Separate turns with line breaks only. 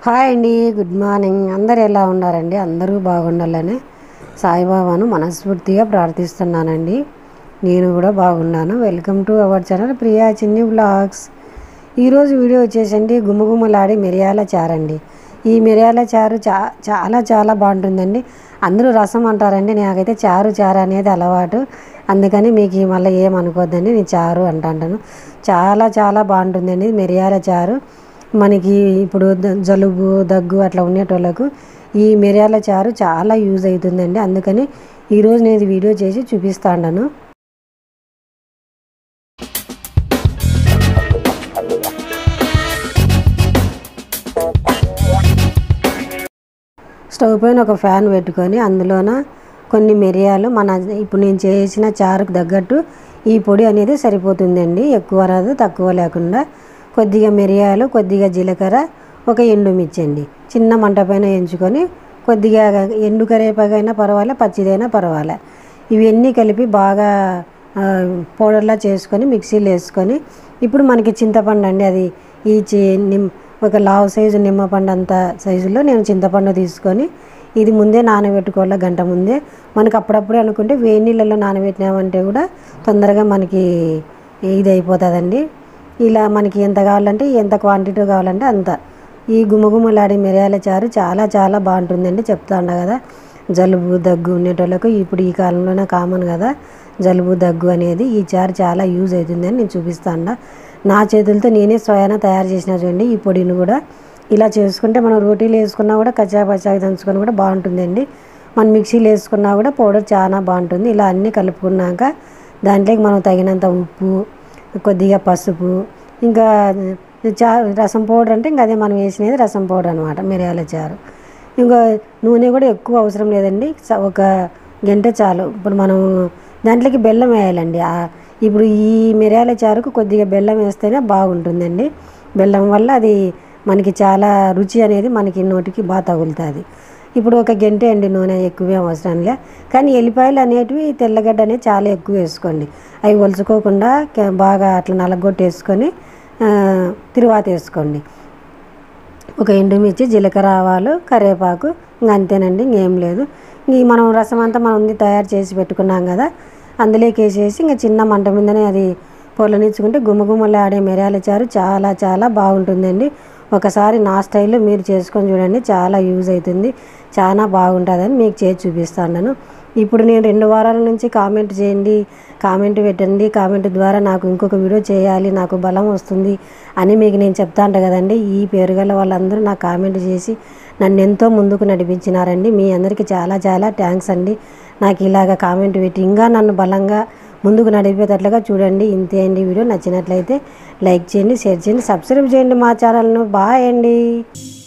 hi అండి good morning అందరు ఎలా ఉన్నారండి అందరూ బాగుండాలని సాయిబాబాను మనస్ఫూర్తిగా ప్రార్థిస్తున్నానండి నేను కూడా బాగున్నాను welcome to our channel Priya Chinni blogs ఈరోజు వీడియో వచ్చేసండి గుమగుమలాడి మిరియాల చారండి ఈ మిరియాల చారు చా చాలా చాలా బాగుంటుందండి అందరూ రసం అంటారండి నాకైతే చారు చారు అనేది అలవాటు అందుకని మీకు ఈ మళ్ళీ ఏమనుకోద్దండి నేను చారు అంటాను చాలా చాలా బాగుంటుందండి మిరియాల చారు మనకి ఇప్పుడు ద- జలుబు దగ్గు అట్లా ఉండేటోళ్ళకు ఈ మిరియాల చారు చాలా యూజ్ అవుతుందండి అందుకని ఈరోజు నేను ఇది వీడియో చేసి చూపిస్తాను స్టవ్ పైన ఒక ఫ్యాన్ పెట్టుకొని అందులోన కొన్ని మిరియాలు మన ఇప్పుడు నేను చేసిన చారుకు తగ్గట్టు ఈ పొడి అనేది సరిపోతుందండి ఎక్కువ రాదు తక్కువ లేకుండా కొద్దిగా మిరియాలు కొద్దిగా జీలకర్ర ఒక ఎండుమిర్చి అండి చిన్న మంట పైన ఎంచుకొని కొద్దిగా ఎండు కరేపాకైనా పర్వాలే పచ్చిదైనా పర్వాలే ఇవన్నీ కలిపి బాగా ఆ, పౌడర్లా చేసుకొని మిక్సీలో వేసుకొని ఇప్పుడు మనకి చింతపండు అండి అది ఈ చి నిమ్ ఒక లావు సైజు నిమ్మపండు అంత సైజులో నేను చింతపండు తీసుకొని ఇది ముందే నానబెట్టుకోవాలి గంట ముందే మనకి అప్పుడప్పుడే అనుకుంటే వేడి నీళ్ళలో నానబెట్టినామంటే కూడా తొందరగా మనకి ఇది అయిపోతుందండి ఇలా మనకి ఎంత కావాలంటే ఎంత క్వాంటిటీ కావాలంటే అంత ఈ గుమగుమలాడే మిరియాల చారు చాలా చాలా బాగుంటుందండి చెప్తా ఉన్నా కదా జలుబు దగ్గు ఉండేటోళ్ళకు ఇప్పుడు ఈ కాలంలోనే కామన్ కదా జలుబు దగ్గు అనేది ఈ చారు చాలా యూజ్ అవుతుందని నేను చూపిస్తాను నా చేతులతో నేనే స్వయాన తయారు చేసిన చూడండి ఈ పొడిని కూడా ఇలా చేసుకుంటే మనం రోటీలు వేసుకున్నా కూడా కచ్చా పచ్చాకి దంచుకొని కూడా బాగుంటుందండి మనం మిక్సీలో వేసుకున్నా కూడా పౌడర్ చాలా బాగుంటుంది ఇలా అన్నీ కలుపుకున్నాక దాంట్లోకి మనం తగినంత ఉప్పు కొద్దిగా పసుపు ఇంకా చా రసం పౌడర్ అంటే ఇంకా అదే మనం వేసినది రసం పౌడర్ అనమాట మిరియాల చారు ఇంకా నూనె కూడా ఎక్కువ అవసరం లేదండి స- ఒక గంట చాలు ఇప్పుడు మనం దాంట్లోకి బెల్లం వేయాలండి ఆ- ఇప్పుడు ఈ మిరియాల చారుకు కొద్దిగా బెల్లం వేస్తేనే బాగుంటుందండి బెల్లం వల్ల అది మనకి చాలా రుచి అనేది మనకి నోటికి బాగా తగులుతుంది ఇప్పుడు ఒక గంట అండి నూనె ఎక్కువే అవసరం లే కానీ ఎల్లిపాయలు అనేటివి తెల్లగడ్డ అనేది చాలా ఎక్కువ వేసుకోండి అవి ఒలుచుకోకుండా క- బాగా అట్లా నలగొట్టేసుకొని ఆ, తిరువాత వేసుకోండి ఒక ఎండుమిర్చి జీలకర్ర ఆవాలు కరివేపాకు ఇంకా అంతేనండి ఇంకేం లేదు ఈ మనం రసం అంతా మనం ఉంది తయారు చేసి పెట్టుకున్నాం కదా అందులోకి వేసేసి ఇంకా చిన్న మంట మీదనే అది పొలనిచ్చుకుంటే గుమగుమలాడే మిరియాల చారు చాలా చాలా బాగుంటుందండి ఒకసారి నా స్టైల్లో మీరు చేసుకొని చూడండి చాలా యూజ్ అవుతుంది చాలా బాగుంటుందని మీకు చేసి చూపిస్తాను ఇప్పుడు నేను రెండు వారాల నుంచి కామెంట్ చేయండి కామెంట్ పెట్టండి కామెంట్ ద్వారా నాకు ఇంకొక వీడియో చేయాలి నాకు బలం వస్తుంది అని మీకు నేను చెప్తా ఉంటా కదండి ఈ పేరు గల వాళ్ళందరూ నాకు కామెంట్ చేసి నన్ను ఎంతో ముందుకు నడిపించినారండి మీ అందరికీ చాలా చాలా థ్యాంక్స్ అండి నాకు ఇలాగ కామెంట్ పెట్టి ఇంకా నన్ను బలంగా ముందుకు నడిపేటట్లుగా చూడండి ఇంతే అండి వీడియో నచ్చినట్లయితే లైక్ చేయండి షేర్ చేయండి సబ్స్క్రైబ్ చేయండి మా ఛానల్ను బాయ్ అండి